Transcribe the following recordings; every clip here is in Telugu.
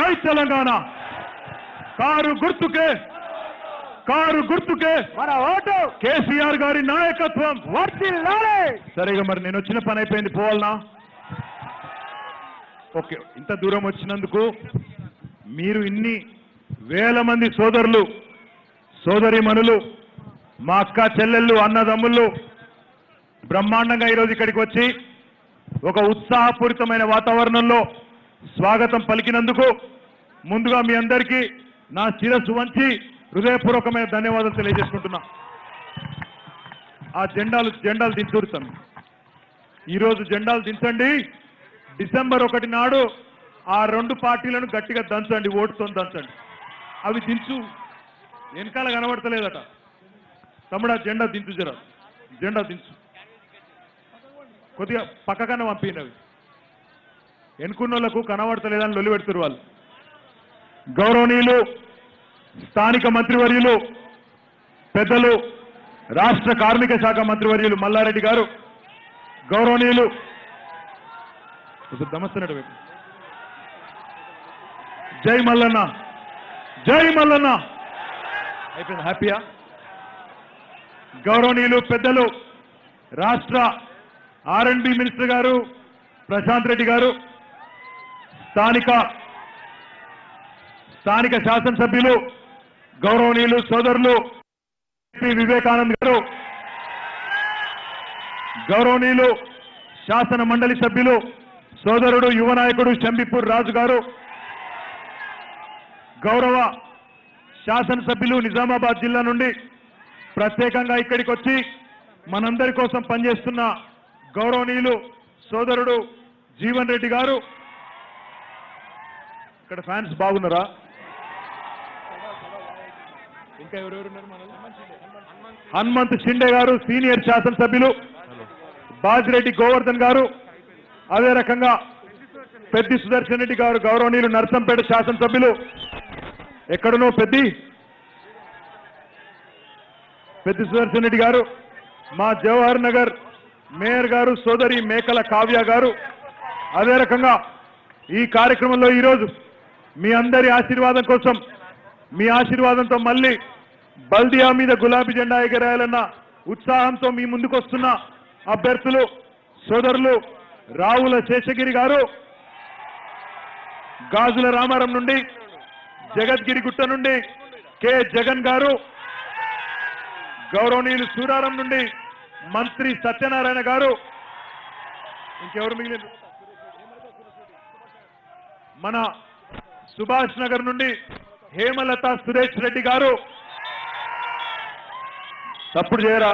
జై తెలంగాణ కారు గుర్తుకే కారు గుర్తుకే మన ఓటు కేసీఆర్ గారి నాయకత్వం వర్తిల్లాలి సరేగా మరి నేను వచ్చిన పని అయిపోయింది పోవాలనా ఓకే ఇంత దూరం వచ్చినందుకు మీరు ఇన్ని వేల మంది సోదరులు సోదరిమణులు మా అక్క చెల్లెళ్ళు అన్నదమ్ముళ్ళు బ్రహ్మాండంగా ఈరోజు ఇక్కడికి వచ్చి ఒక ఉత్సాహపూరితమైన వాతావరణంలో స్వాగతం పలికినందుకు ముందుగా మీ అందరికీ నా శిరస్సు వంచి హృదయపూర్వకమైన ధన్యవాదాలు తెలియజేసుకుంటున్నా ఆ జెండాలు జెండాలు దించుతాం ఈరోజు జెండాలు దించండి డిసెంబర్ ఒకటి నాడు ఆ రెండు పార్టీలను గట్టిగా దంచండి ఓటుతో దంచండి అవి దించు వెనకాల కనబడతలేదట తమ్ముడు ఆ జెండా దించు జర జెండా దించు కొద్దిగా పక్కకన్నా పంపింది అవి ఎన్నుకున్నోళ్లకు కనబడతలేదని లొల్లి పెడుతున్నారు వాళ్ళు గౌరవనీయులు స్థానిక మంత్రివర్యులు పెద్దలు రాష్ట్ర కార్మిక శాఖ మంత్రివర్యులు మల్లారెడ్డి గారు గౌరవనీయులు కొంచెం దమస్తున్నట్టు పెట్టు. జై మల్లన్న జై మల్లన్న అయిపోయింది హ్యాపీయా గౌరవనీయులు పెద్దలు రాష్ట్ర ఆర్ అండ్ బి మినిస్టర్ గారు ప్రశాంత్ రెడ్డి గారు స్థానిక స్థానిక శాసనసభ్యులు గౌరవనీయులు సోదరులు పి వివేకానంద్ గారు గౌరవనీయులు శాసన మండలి సభ్యులు సోదరుడు యువ నాయకుడు శంబిపూర్ రాజు గారు గౌరవ శాసనసభ్యులు నిజామాబాద్ జిల్లా నుండి ప్రత్యేకంగా ఇక్కడికి వచ్చి మనందరి కోసం పనిచేస్తున్న గౌరవనీయులు సోదరుడు జీవన్ రెడ్డి గారు ఇక్కడ ఫ్యాన్స్ బాగున్నారా ఇంకా ఎవరెవరున్నారు మనలో? హనుమంత్ షిండే గారు సీనియర్ శాసనసభ్యులు బాజిరెడ్డి గోవర్ధన్ గారు అదే రకంగా పెద్ది సుదర్శన్ రెడ్డి గారు గౌరవనీయులు నర్సంపేట శాసనసభ్యులు ఎక్కడనో పెద్ది పెద్ది సుదర్శన్ రెడ్డి గారు మా జవహర్ నగర్ మేయర్ గారు సోదరి మేకల కావ్య గారు అదే రకంగా ఈ కార్యక్రమంలో ఈరోజు మీ అందరి ఆశీర్వాదం కోసం మీ ఆశీర్వాదంతో మళ్ళీ బల్దియా మీద గులాబీ జెండా ఎగరేయాలన్న ఉత్సాహంతో మీ ముందుకు వస్తున్న అభ్యర్థులు సోదరులు రావుల శేషగిరి గారు గాజుల రామారం నుండి జగద్గిరి గుట్ట నుండి కె జగన్ గారు గౌరవనీయులు సూరారం నుండి మంత్రి సత్యనారాయణ గారు ఇంకెవరు మిగిలిన మన సుభాష్ నగర్ నుండి హేమలత సురేష్ రెడ్డి గారు తప్పుడు చేయరా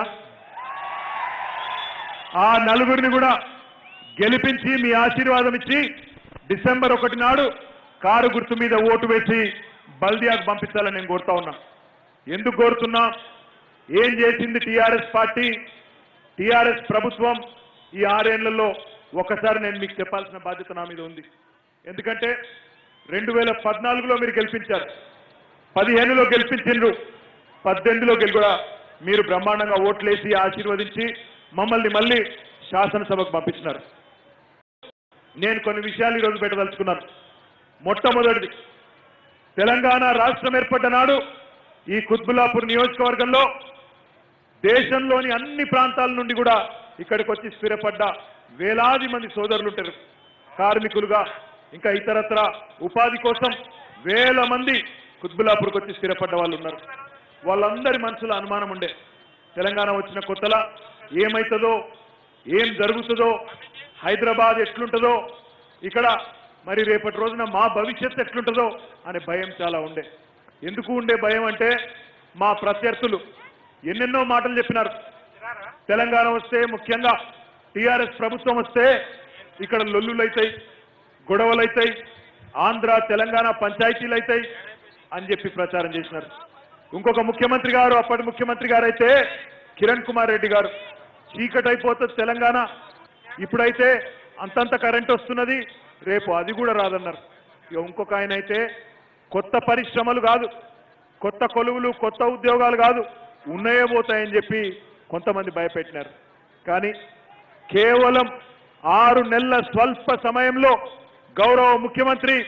ఆ నలుగురిని కూడా గెలిపించి మీ ఆశీర్వాదం ఇచ్చి డిసెంబర్ ఒకటి నాడు కారు గుర్తు మీద ఓటు వేసి బల్దియాకు పంపించాలని నేను కోరుతా ఉన్నా ఎందుకు కోరుతున్నా ఏం చేసింది టీఆర్ఎస్ పార్టీ టీఆర్ఎస్ ప్రభుత్వం ఈ ఆరేళ్లలో ఒకసారి నేను మీకు చెప్పాల్సిన బాధ్యత నా మీద ఉంది ఎందుకంటే రెండు వేల పద్నాలుగులో మీరు గెలిపించారు పదిహేనులో గెలిపించిండ్రు పద్దెనిమిదిలో గెలి కూడా మీరు బ్రహ్మాండంగా ఓట్లేసి ఆశీర్వదించి మమ్మల్ని మళ్ళీ శాసనసభకు పంపించినారు నేను కొన్ని విషయాలు ఈరోజు పెట్టదలుచుకున్నాను మొట్టమొదటిది తెలంగాణ రాష్ట్రం ఏర్పడ్డ నాడు ఈ కుత్బుల్లాపూర్ నియోజకవర్గంలో దేశంలోని అన్ని ప్రాంతాల నుండి కూడా ఇక్కడికి వచ్చి స్థిరపడ్డ వేలాది మంది సోదరులు ఉంటారు కార్మికులుగా ఇంకా ఇతరత్ర ఉపాధి కోసం వేల మంది కుత్బుల్లాపూర్కి వచ్చి స్థిరపడ్డ వాళ్ళు ఉన్నారు వాళ్ళందరి మనసులో అనుమానం ఉండే తెలంగాణ వచ్చిన కొత్తలా ఏమైతుందో ఏం జరుగుతుందో హైదరాబాద్ ఎట్లుంటుందో ఇక్కడ మరి రేపటి రోజున మా భవిష్యత్తు ఎట్లుంటుందో అనే భయం చాలా ఉండే ఎందుకు ఉండే భయం అంటే మా ప్రత్యర్థులు ఎన్నెన్నో మాటలు చెప్పినారు తెలంగాణ వస్తే ముఖ్యంగా టీఆర్ఎస్ ప్రభుత్వం వస్తే ఇక్కడ లొల్లులు అవుతాయి గొడవలు అవుతాయి ఆంధ్ర తెలంగాణ పంచాయతీలు అవుతాయి అని చెప్పి ప్రచారం చేసినారు ఇంకొక ముఖ్యమంత్రి గారు అప్పటి ముఖ్యమంత్రి గారు అయితే కిరణ్ కుమార్ రెడ్డి గారు చీకటి అయిపోతుంది తెలంగాణ ఇప్పుడైతే అంతంత కరెంట్ వస్తున్నది రేపు అది కూడా రాదన్నారు ఇక ఇంకొక ఆయన అయితే కొత్త పరిశ్రమలు కాదు కొత్త కొలువులు కొత్త ఉద్యోగాలు కాదు ఉన్నాయే పోతాయని చెప్పి కొంతమంది భయపెట్టినారు కానీ కేవలం ఆరు నెలల స్వల్ప సమయంలో గౌరవ ముఖ్యమంత్రి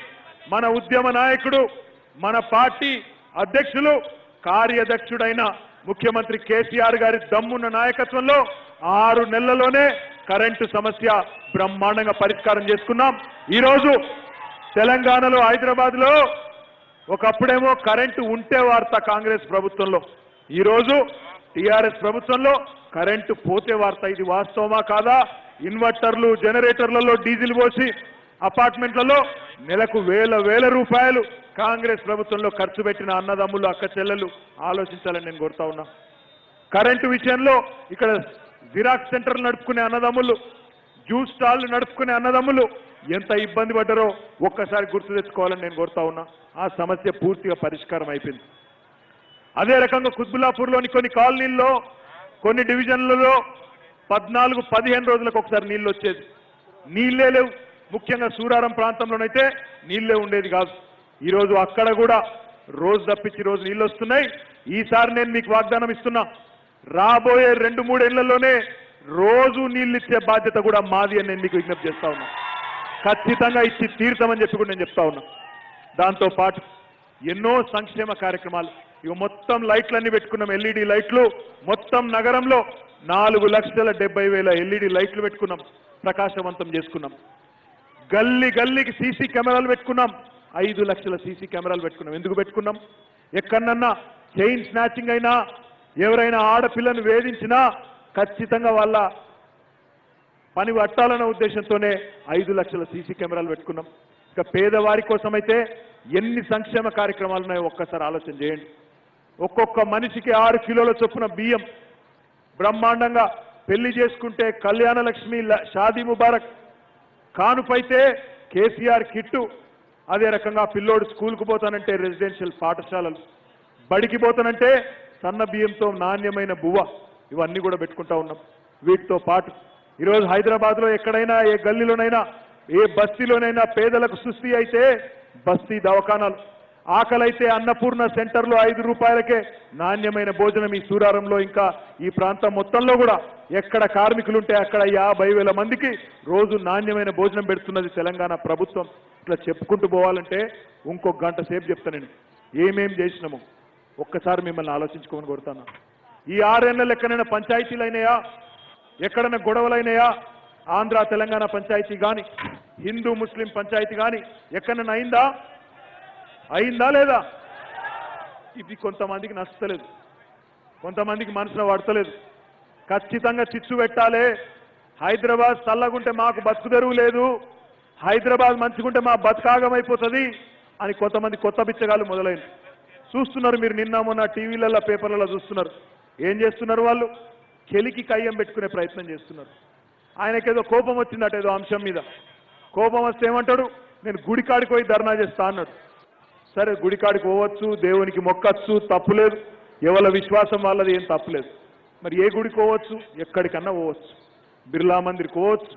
మన ఉద్యమ నాయకుడు మన పార్టీ అధ్యక్షులు కార్యదక్షుడైన ముఖ్యమంత్రి కేసీఆర్ గారి దమ్మున్న నాయకత్వంలో ఆరు నెలల్లోనే కరెంటు సమస్య బ్రహ్మాండంగా పరిష్కారం చేసుకున్నాం ఈరోజు తెలంగాణలో హైదరాబాద్ లో ఒకప్పుడేమో కరెంటు ఉంటే వార్త కాంగ్రెస్ ప్రభుత్వంలో ఈరోజు టిఆర్ఎస్ ప్రభుత్వంలో కరెంటు పోతే వార్త ఇది వాస్తవమా కాదా ఇన్వర్టర్లు జనరేటర్లలో డీజిల్ పోసి అపార్ట్మెంట్లలో నెలకు వేల వేల రూపాయలు కాంగ్రెస్ ప్రభుత్వంలో ఖర్చు పెట్టిన అన్నదమ్ములు అక్క చెల్లెలు ఆలోచించాలని నేను కోరుతా ఉన్నా కరెంటు విషయంలో ఇక్కడ జిరాక్స్ సెంటర్లు నడుపుకునే అన్నదమ్ములు జ్యూస్ స్టాల్లు నడుపుకునే అన్నదమ్ములు ఎంత ఇబ్బంది పడ్డారో ఒక్కసారి గుర్తు తెచ్చుకోవాలని నేను కోరుతా ఉన్నా ఆ సమస్య పూర్తిగా పరిష్కారం అయిపోయింది అదే రకంగా కుత్బుల్లాపూర్లోని కొన్ని కాలనీల్లో కొన్ని డివిజన్లలో పద్నాలుగు పదిహేను రోజులకు ఒకసారి నీళ్ళు వచ్చేది నీళ్ళే లేవు ముఖ్యంగా సూరారం ప్రాంతంలోనైతే నీళ్ళే ఉండేది కాదు ఈరోజు అక్కడ కూడా రోజు తప్పించి రోజు నీళ్ళు వస్తున్నాయి ఈసారి నేను మీకు వాగ్దానం ఇస్తున్నా రాబోయే రెండు మూడేళ్లలోనే రోజు నీళ్ళు ఇచ్చే బాధ్యత కూడా మాది అని నేను మీకు విజ్ఞప్తి చేస్తా ఉన్నా ఖచ్చితంగా ఇచ్చి తీరుతామని చెప్పి కూడా నేను చెప్తా ఉన్నా దాంతో పాటు ఎన్నో సంక్షేమ కార్యక్రమాలు ఇక మొత్తం లైట్లన్నీ పెట్టుకున్నాం ఎల్ఈడి లైట్లు మొత్తం నగరంలో నాలుగు లక్షల డెబ్బై వేల ఎల్ఈడి లైట్లు పెట్టుకున్నాం ప్రకాశవంతం చేసుకున్నాం గల్లీ గల్లీకి సీసీ కెమెరాలు పెట్టుకున్నాం ఐదు లక్షల సీసీ కెమెరాలు పెట్టుకున్నాం ఎందుకు పెట్టుకున్నాం ఎక్కడన్నా చైన్ స్నాచింగ్ అయినా ఎవరైనా ఆడపిల్లను వేధించినా ఖచ్చితంగా వాళ్ళ పని పట్టాలన్న ఉద్దేశంతోనే ఐదు లక్షల సీసీ కెమెరాలు పెట్టుకున్నాం ఇక పేదవారి కోసమైతే ఎన్ని సంక్షేమ కార్యక్రమాలు ఉన్నాయో ఒక్కసారి ఆలోచన చేయండి ఒక్కొక్క మనిషికి ఆరు కిలోల చొప్పున బియ్యం బ్రహ్మాండంగా పెళ్లి చేసుకుంటే కళ్యాణ లక్ష్మి ల- షాదీ ముబారక్ కానుపైతే కేసీఆర్ కిట్టు అదే రకంగా పిల్లోడు స్కూల్కు పోతానంటే రెసిడెన్షియల్ పాఠశాలలు బడికి పోతానంటే సన్న బియ్యంతో నాణ్యమైన బువ్వ ఇవన్నీ కూడా పెట్టుకుంటా ఉన్నాం వీటితో పాటు ఈరోజు హైదరాబాద్లో ఎక్కడైనా ఏ గల్లీలోనైనా ఏ బస్తీలోనైనా పేదలకు సుస్థి అయితే బస్తీ దవాఖానాలు ఆకలైతే అన్నపూర్ణ సెంటర్లో ఐదు రూపాయలకే నాణ్యమైన భోజనం ఈ సూరారంలో ఇంకా ఈ ప్రాంతం మొత్తంలో కూడా ఎక్కడ కార్మికులు ఉంటే అక్కడ యాభై వేల మందికి రోజు నాణ్యమైన భోజనం పెడుతున్నది తెలంగాణ ప్రభుత్వం ఇట్లా చెప్పుకుంటూ పోవాలంటే ఇంకొక గంట సేపు చెప్తా నేను ఏమేం చేసినాము ఒక్కసారి మిమ్మల్ని ఆలోచించుకోమని కోరుతాను ఈ ఆరేళ్ల లెక్కనైనా పంచాయతీలు అయినాయా ఎక్కడైనా గొడవలైనాయా ఆంధ్ర తెలంగాణ పంచాయతీ కానీ హిందూ ముస్లిం పంచాయతీ కానీ ఎక్కడైనా అయిందా అయిందా లేదా ఇది కొంతమందికి నచ్చలేదు కొంతమందికి మనసులో పడతలేదు ఖచ్చితంగా చిచ్చు పెట్టాలి హైదరాబాద్ చల్లగుంటే మాకు బతుకు తెరువు లేదు హైదరాబాద్ మంచిగుంటే మా బతుకాగమైపోతుంది అని కొంతమంది కొత్త బిచ్చగాళ్ళు మొదలైంది చూస్తున్నారు మీరు నిన్న మొన్న టీవీలలో పేపర్లలో చూస్తున్నారు ఏం చేస్తున్నారు వాళ్ళు చెలికి కయ్యం పెట్టుకునే ప్రయత్నం చేస్తున్నారు ఆయనకేదో కోపం వచ్చిందట ఏదో అంశం మీద కోపం వస్తే ఏమంటాడు నేను గుడికాడికి పోయి ధర్నా చేస్తా అన్నాడు సరే గుడికాడికి పోవచ్చు దేవునికి మొక్కచ్చు తప్పులేదు ఎవరి విశ్వాసం వాళ్ళది ఏం తప్పులేదు మరి ఏ గుడికి పోవచ్చు ఎక్కడికన్నా పోవచ్చు బిర్లా మందిర్కి పోవచ్చు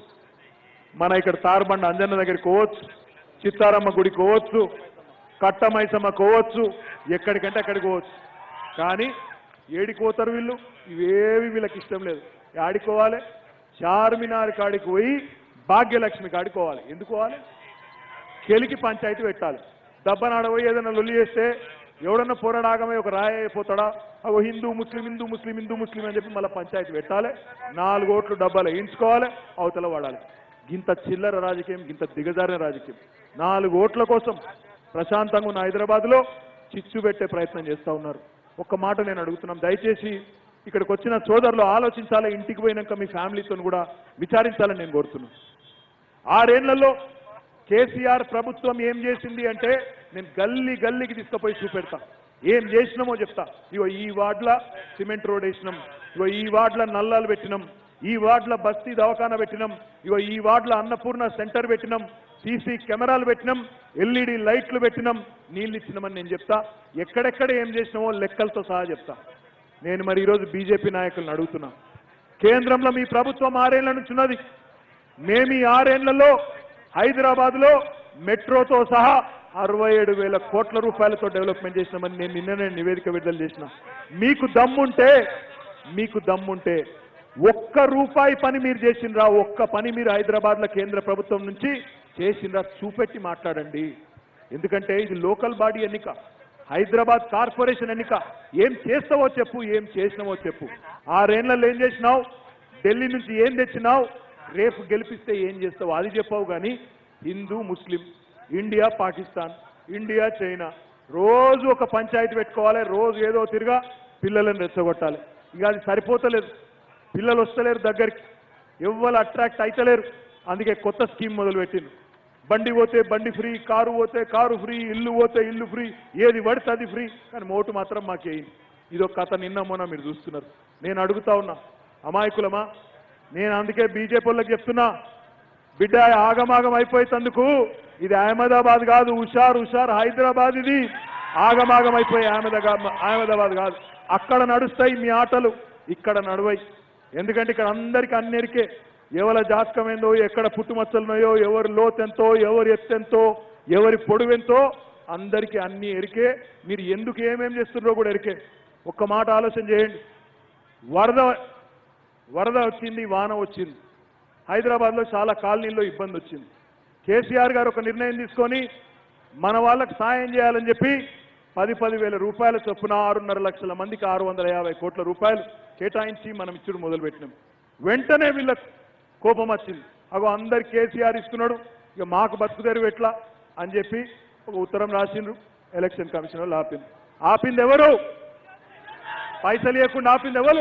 మన ఇక్కడ తారబండ అంజన్న దగ్గరికి పోవచ్చు చిత్తారమ్మ గుడికి పోవచ్చు కట్టమైసమ్మ పోవచ్చు ఎక్కడికంటే అక్కడికి పోవచ్చు కానీ ఏడికి పోతారు వీళ్ళు ఇవేవి వీళ్ళకి ఇష్టం లేదు ఆడికి పోవాలి చార్మినార్ కాడికి పోయి భాగ్యలక్ష్మి కాడికి పోవాలి ఎందుకు పోవాలి కెలికి పంచాయతీ పెట్టాలి దబ్బనాడ పోయి ఏదైనా లొల్లి చేస్తే ఎవడన్నా పోరాడాగమే ఒక రాయ అయిపోతాడా అగో హిందూ ముస్లిం హిందూ ముస్లిం హిందూ ముస్లిం అని చెప్పి మళ్ళీ పంచాయతీ పెట్టాలి నాలుగు ఓట్లు డబ్బాలు వేయించుకోవాలి అవతల వాడాలి గింత చిల్లర రాజకీయం గింత దిగజారిన రాజకీయం నాలుగు ఓట్ల కోసం ప్రశాంతంగా ఉన్న హైదరాబాద్లో చిచ్చు పెట్టే ప్రయత్నం చేస్తా ఉన్నారు ఒక్క మాట నేను అడుగుతున్నాం దయచేసి ఇక్కడికి వచ్చిన సోదరులు ఆలోచించాలి ఇంటికి పోయినాక మీ ఫ్యామిలీతో కూడా విచారించాలని నేను కోరుతున్నాను ఆరేళ్లలో కేసీఆర్ ప్రభుత్వం ఏం చేసింది అంటే నేను గల్లీ గల్లీకి తీసుకుపోయి చూపెడతా ఏం చేసినామో చెప్తా ఇగో ఈ వార్డుల సిమెంట్ రోడ్ వేసినాం ఇగో ఈ వార్డుల నల్లాలు పెట్టినాం ఈ వార్డుల బస్తీ దవాఖాన పెట్టినాం ఇగో ఈ వార్డుల అన్నపూర్ణ సెంటర్ పెట్టినాం సీసీ కెమెరాలు పెట్టినాం ఎల్ఈడి లైట్లు పెట్టినాం నీళ్ళు ఇచ్చినామని నేను చెప్తా ఎక్కడెక్కడ ఏం చేసినామో లెక్కలతో సహా చెప్తా నేను మరి ఈరోజు బీజేపీ నాయకులను అడుగుతున్నా కేంద్రంలో మీ ప్రభుత్వం ఆరేళ్ల నుంచి ఉన్నది మేము ఈ ఆరేళ్లలో హైదరాబాద్ లో మెట్రోతో సహా అరవై ఏడు వేల కోట్ల రూపాయలతో డెవలప్మెంట్ చేసినామని నేను నిన్ననే నివేదిక విడుదల చేసిన మీకు దమ్ముంటే మీకు దమ్ముంటే ఒక్క రూపాయి పని మీరు చేసిండ్రా ఒక్క పని మీరు హైదరాబాద్ లో కేంద్ర ప్రభుత్వం నుంచి చేసిండ్రా చూపెట్టి మాట్లాడండి ఎందుకంటే ఇది లోకల్ బాడీ ఎన్నిక హైదరాబాద్ కార్పొరేషన్ ఎన్నిక ఏం చేస్తావో చెప్పు ఏం చేసినావో చెప్పు ఆరేళ్లలో ఏం చేసినావు ఢిల్లీ నుంచి ఏం తెచ్చినావు రేపు గెలిపిస్తే ఏం చేస్తావు అది చెప్పావు కానీ Hindu Muslim India Pakistan India China రోజు ఒక పంచాయతీ పెట్టుకోవాలి రోజు ఏదో తిరిగా పిల్లలను రెచ్చగొట్టాలి ఇక అది సరిపోతలేదు పిల్లలు వస్తలేరు దగ్గరికి ఎవ్వరు అట్రాక్ట్ అయితలేరు అందుకే కొత్త స్కీమ్ మొదలు పెట్టింది బండి పోతే బండి ఫ్రీ కారు పోతే కారు ఫ్రీ ఇల్లు పోతే ఇల్లు ఫ్రీ ఏది పడితే అది ఫ్రీ కానీ మోటు మాత్రం మాకేయింది ఇది ఒక కథ నిన్న మొన్న మీరు చూస్తున్నారు నేను అడుగుతా ఉన్నా అమాయకులమా నేను అందుకే బీజేపీ వాళ్ళకి చెప్తున్నా బిడ్డ ఆగమాగం అయిపోయేందుకు ఇది అహ్మదాబాద్ కాదు హుషార్ హుషార్ హైదరాబాద్ ఇది ఆగమాగం అయిపోయి అహ్మదాబాద్ అహ్మదాబాద్ కాదు అక్కడ నడుస్తాయి మీ ఆటలు ఇక్కడ నడవై ఎందుకంటే ఇక్కడ అందరికి అన్నిరికే ఎవరి జాతకం ఏందో ఎక్కడ పుట్టుమచ్చలున్నాయో ఎవరి లోతెంతో ఎవరి ఎత్తెంతో ఎవరి పొడువెంతో అందరికీ అన్ని ఎరికే మీరు ఎందుకు ఏమేం చేస్తున్నారో కూడా ఎరికే ఒక్క మాట ఆలోచన చేయండి వరద వరద వచ్చింది వాన వచ్చింది హైదరాబాద్లో చాలా కాలనీల్లో ఇబ్బంది వచ్చింది కేసీఆర్ గారు ఒక నిర్ణయం తీసుకొని మన వాళ్ళకి సాయం చేయాలని చెప్పి పది పది వేల రూపాయల చొప్పున ఆరున్నర లక్షల మందికి ఆరు వందల యాభై కోట్ల రూపాయలు కేటాయించి మనం ఇచ్చుడు మొదలుపెట్టినాం వెంటనే వీళ్ళకు కోపం వచ్చింది అగో అందరు కేసీఆర్ ఇస్తున్నాడు ఇక మాకు బతుకుదేరు ఎట్లా అని చెప్పి ఒక ఉత్తరం రాసిండ్రు ఎలక్షన్ కమిషన్ వాళ్ళు ఆపింది ఆపింది ఎవరు పైసలు ఇవ్వకుండా ఆపింది ఎవరు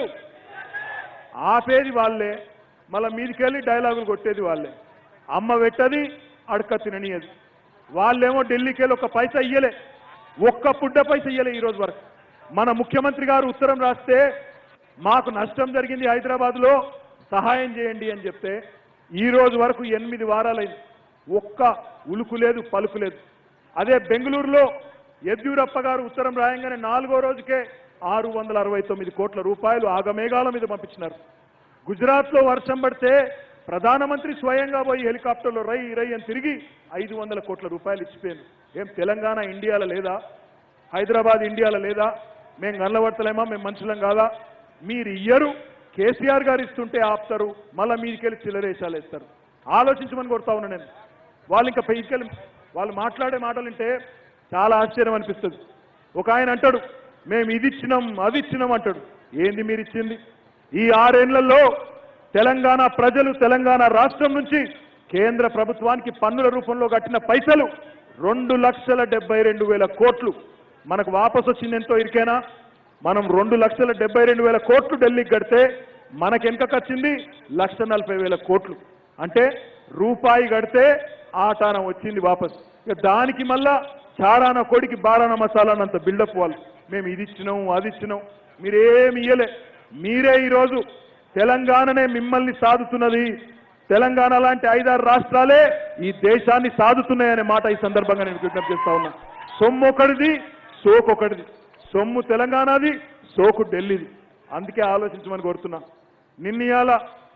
ఆపేది వాళ్ళే మళ్ళీ మీదికెళ్ళి డైలాగులు కొట్టేది వాళ్ళే అమ్మ పెట్టది అడక తిననియది వాళ్ళేమో ఢిల్లీకి వెళ్ళి ఒక పైసా ఇయ్యలే ఒక్క పుడ్డ పైసా ఇయ్యలే ఈ రోజు వరకు మన ముఖ్యమంత్రి గారు ఉత్తరం రాస్తే మాకు నష్టం జరిగింది హైదరాబాద్లో సహాయం చేయండి అని చెప్తే ఈ రోజు వరకు ఎనిమిది వారాలైంది ఒక్క ఉలుకు లేదు పలుకు లేదు అదే బెంగళూరులో యద్యూరప్ప గారు ఉత్తరం రాయంగానే నాలుగో రోజుకే ఆరు వందల అరవై తొమ్మిది కోట్ల రూపాయలు ఆగమేఘాల మీద పంపించినారు గుజరాత్లో వర్షం పడితే ప్రధానమంత్రి స్వయంగా పోయి హెలికాప్టర్లో రై రై అని తిరిగి ఐదు వందల కోట్ల రూపాయలు ఇచ్చిపోయాను ఏం తెలంగాణ ఇండియాలో లేదా హైదరాబాద్ ఇండియాలో లేదా మేము గన్నబడతలేమా మేము మనుషులం కాదా మీరు ఇయ్యరు కేసీఆర్ గారు ఇస్తుంటే ఆపుతారు మళ్ళీ మీదికెళ్ళి చిల్లరేషాలు వేస్తారు ఆలోచించమని కొడతా ఉన్నా నేను వాళ్ళు ఇంకా పైకెళ్ళి వాళ్ళు మాట్లాడే మాటలు వింటే చాలా ఆశ్చర్యం అనిపిస్తుంది ఒక ఆయన అంటాడు మేము ఇది ఇచ్చినాం అది ఇచ్చినాం అంటాడు ఏంది మీరు ఇచ్చింది ఈ ఆరేళ్లలో తెలంగాణ ప్రజలు తెలంగాణ రాష్ట్రం నుంచి కేంద్ర ప్రభుత్వానికి పన్నుల రూపంలో కట్టిన పైసలు రెండు లక్షల డెబ్బై రెండు వేల కోట్లు మనకు వాపసు వచ్చింది ఎంతో ఇరికేనా మనం రెండు లక్షల డెబ్బై రెండు వేల కోట్లు ఢిల్లీకి కడితే మనకి వెనకకు వచ్చింది లక్ష నలభై వేల కోట్లు అంటే రూపాయి కడితే ఆటాన వచ్చింది వాపస్ ఇక దానికి మళ్ళా చారాన కొడికి బారాన మసాలానంత బిల్డప్ వాళ్ళు మేము ఇది ఇచ్చినాం అది ఇచ్చినాం మీరేమి ఇయ్యలే మీరే ఈరోజు తెలంగాణనే మిమ్మల్ని సాదుతున్నది తెలంగాణ లాంటి ఐదారు రాష్ట్రాలే ఈ దేశాన్ని సాదుతున్నాయనే మాట ఈ సందర్భంగా నేను విజ్ఞప్తి చేస్తా ఉన్నా సొమ్ము ఒకటిది సోకు ఒకటిది సొమ్ము తెలంగాణది సోకు ఢిల్లీది అందుకే ఆలోచించమని కోరుతున్నా నిన్నయాల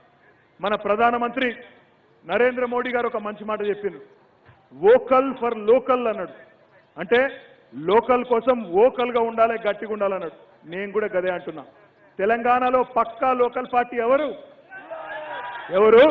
మన ప్రధానమంత్రి నరేంద్ర మోడీ గారు ఒక మంచి మాట చెప్పింది వోకల్ ఫర్ లోకల్ అన్నాడు అంటే లోకల్ కోసం ఓకల్ గా ఉండాలి గట్టిగా ఉండాలన్నాడు నేను కూడా గదే అంటున్నా తెలంగాణలో పక్కా లోకల్ పార్టీ ఎవరు ఎవరు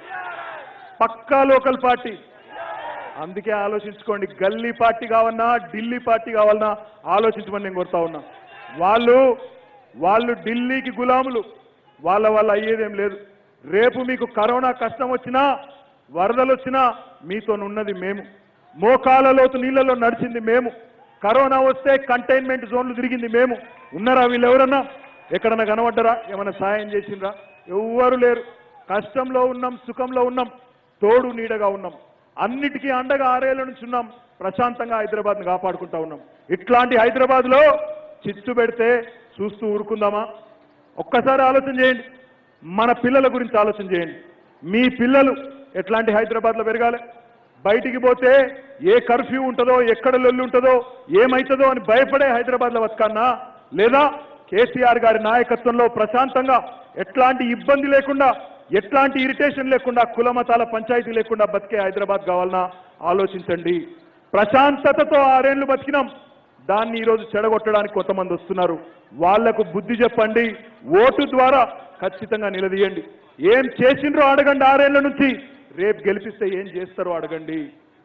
పక్కా లోకల్ పార్టీ అందుకే ఆలోచించుకోండి గల్లీ పార్టీ కావన్నా ఢిల్లీ పార్టీ కావాలన్నా ఆలోచించమని నేను కోరుతా ఉన్నా వాళ్ళు వాళ్ళు ఢిల్లీకి గులాములు వాళ్ళ వల్ల అయ్యేదేం లేదు రేపు మీకు కరోనా కష్టం వచ్చినా వరదలు వచ్చినా మీతో ఉన్నది మేము మోకాల లోతు నీళ్ళలో నడిచింది మేము కరోనా వస్తే కంటైన్మెంట్ జోన్లు తిరిగింది మేము ఉన్నారా వీళ్ళు ఎవరన్నా ఎక్కడన్నా కనబడ్డరా ఏమైనా సాయం చేసిండ్రా ఎవ్వరు లేరు కష్టంలో ఉన్నాం సుఖంలో ఉన్నాం తోడు నీడగా ఉన్నాం అన్నిటికీ అండగా ఆరేళ్ల నుంచి ఉన్నాం ప్రశాంతంగా హైదరాబాద్ని కాపాడుకుంటా ఉన్నాం ఇట్లాంటి హైదరాబాద్లో చిచ్చు పెడితే చూస్తూ ఊరుకుందామా ఒక్కసారి ఆలోచన చేయండి మన పిల్లల గురించి ఆలోచన చేయండి మీ పిల్లలు ఎట్లాంటి హైదరాబాద్లో పెరగాలి బయటికి పోతే ఏ కర్ఫ్యూ ఉంటుందో ఎక్కడ లొల్లి ఉంటుందో ఏమైతుందో అని భయపడే హైదరాబాద్లో బతకన్నా లేదా కేసీఆర్ గారి నాయకత్వంలో ప్రశాంతంగా ఎట్లాంటి ఇబ్బంది లేకుండా ఎట్లాంటి ఇరిటేషన్ లేకుండా కుల మతాల పంచాయతీ లేకుండా బతికే హైదరాబాద్ కావాలన్నా ఆలోచించండి ప్రశాంతతతో ఆరేళ్లు బతికినాం దాన్ని ఈరోజు చెడగొట్టడానికి కొంతమంది వస్తున్నారు వాళ్లకు బుద్ధి చెప్పండి ఓటు ద్వారా ఖచ్చితంగా నిలదీయండి ఏం చేసిండ్రో అడగండి ఆరేళ్ల నుంచి రేపు గెలిపిస్తే ఏం చేస్తారో అడగండి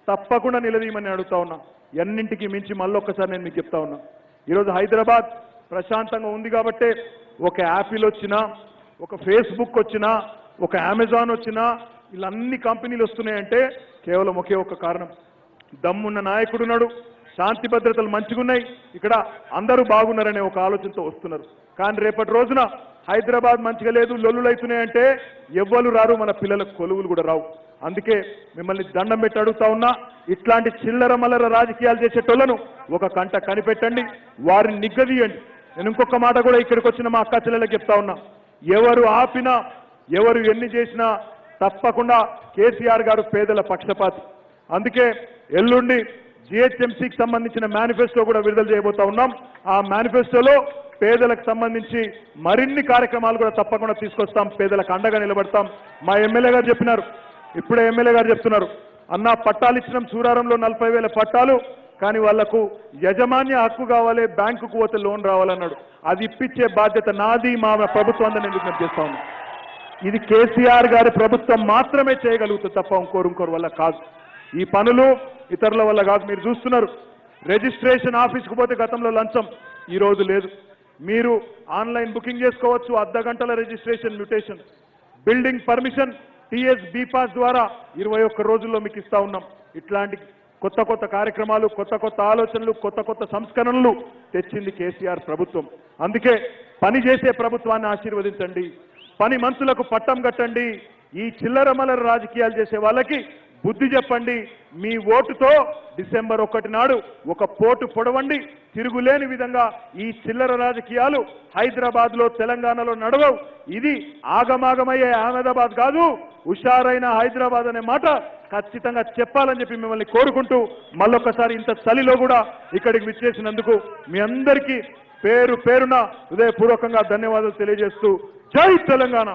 తప్పకుండా నిలదీయమని అడుగుతా ఉన్నా ఎన్నింటికి మించి మళ్ళొక్కసారి నేను మీకు చెప్తా ఉన్నా ఈరోజు హైదరాబాద్ ప్రశాంతంగా ఉంది కాబట్టే ఒక యాపిల్ వచ్చినా ఒక ఫేస్బుక్ వచ్చినా ఒక అమెజాన్ వచ్చినా ఇలా అన్ని కంపెనీలు వస్తున్నాయంటే కేవలం ఒకే ఒక్క కారణం దమ్మున్న నాయకుడున్నాడు శాంతి భద్రతలు మంచిగున్నాయి ఇక్కడ అందరూ బాగున్నారనే ఒక ఆలోచనతో వస్తున్నారు కానీ రేపటి రోజున హైదరాబాద్ మంచిగా లేదు లొల్లులు అవుతున్నాయంటే ఎవ్వరు రారు మన పిల్లలకు కొలువులు కూడా రావు అందుకే మిమ్మల్ని దండం పెట్టి అడుగుతా ఉన్నా ఇట్లాంటి చిల్లర మల్లర రాజకీయాలు చేసేటోళ్లను ఒక కంట కనిపెట్టండి వారిని నిగ్గదీయండి నేను ఇంకొక మాట కూడా ఇక్కడికి వచ్చిన మా అక్క చెల్లెలకు చెప్తా ఉన్నా ఎవరు ఆపినా ఎవరు ఎన్ని చేసినా తప్పకుండా కేసీఆర్ గారు పేదల పక్షపాతి అందుకే ఎల్లుండి జిహెచ్ఎంసీకి సంబంధించిన మేనిఫెస్టో కూడా విడుదల చేయబోతా ఉన్నాం ఆ మేనిఫెస్టోలో పేదలకు సంబంధించి మరిన్ని కార్యక్రమాలు కూడా తప్పకుండా తీసుకొస్తాం పేదలకు అండగా నిలబడతాం మా ఎమ్మెల్యే గారు చెప్పినారు ఇప్పుడే ఎమ్మెల్యే గారు చెప్తున్నారు అన్న పట్టాలు ఇచ్చినాం సూరారంలో నలభై వేల పట్టాలు కానీ వాళ్లకు యజమాన్య హక్కు కావాలి బ్యాంకుకు పోతే లోన్ రావాలన్నాడు అది ఇప్పించే బాధ్యత నాది మా ప్రభుత్వం నేను విజ్ఞప్తి చేస్తా ఉన్నాను ఇది కేసీఆర్ గారి ప్రభుత్వం మాత్రమే చేయగలుగుతుంది తప్ప ఇంకోరు ఇంకోరు వల్ల కాదు ఈ పనులు ఇతరుల వల్ల కాదు మీరు చూస్తున్నారు రిజిస్ట్రేషన్ ఆఫీస్కి పోతే గతంలో లంచం ఈ రోజు లేదు మీరు ఆన్లైన్ బుకింగ్ చేసుకోవచ్చు అర్ధ గంటల registration mutation building permission TS bPASS ద్వారా ఇరవై ఒక్క రోజుల్లో మీకు ఇస్తా ఉన్నాం ఇట్లాంటి కొత్త కొత్త కార్యక్రమాలు కొత్త కొత్త ఆలోచనలు కొత్త కొత్త సంస్కరణలు తెచ్చింది కేసీఆర్ ప్రభుత్వం అందుకే పని చేసే ప్రభుత్వాన్ని ఆశీర్వదించండి పని మనుషులకు పట్టం కట్టండి ఈ చిల్లర మల్లర రాజకీయాలు చేసే వాళ్ళకి బుద్ధి చెప్పండి మీ ఓటుతో డిసెంబర్ ఒకటి నాడు ఒక పోటు పొడవండి తిరుగులేని విధంగా ఈ చిల్లర రాజకీయాలు హైదరాబాద్ లో తెలంగాణలో నడవవు ఇది ఆగమాగమయ్యే అహ్మదాబాద్ కాదు హుషారైన హైదరాబాద్ అనే మాట ఖచ్చితంగా చెప్పాలని చెప్పి మిమ్మల్ని కోరుకుంటూ మళ్ళొక్కసారి ఇంత చలిలో కూడా ఇక్కడికి విచ్చేసినందుకు మీ అందరికీ పేరు పేరున హృదయపూర్వకంగా ధన్యవాదాలు తెలియజేస్తూ జై తెలంగాణ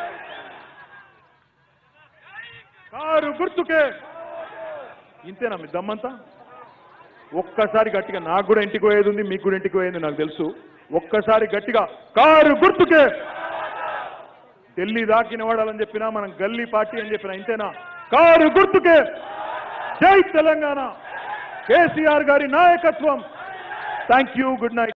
కారు గుర్తుకే ఇంతేనా మీ దమ్మంతా ఒక్కసారి గట్టిగా నాకు కూడా ఇంటికి పోయేది ఉంది మీకు కూడా ఇంటికి పోయేది నాకు తెలుసు ఒక్కసారి గట్టిగా కారు గుర్తుకే ఢిల్లీ దాకా నిలబడాలని చెప్పినా మనం గల్లీ పార్టీ అని చెప్పినా ఇంతేనా కారు గుర్తుకే జై తెలంగాణ కేసీఆర్ గారి నాయకత్వం థ్యాంక్ యూ గుడ్ నైట్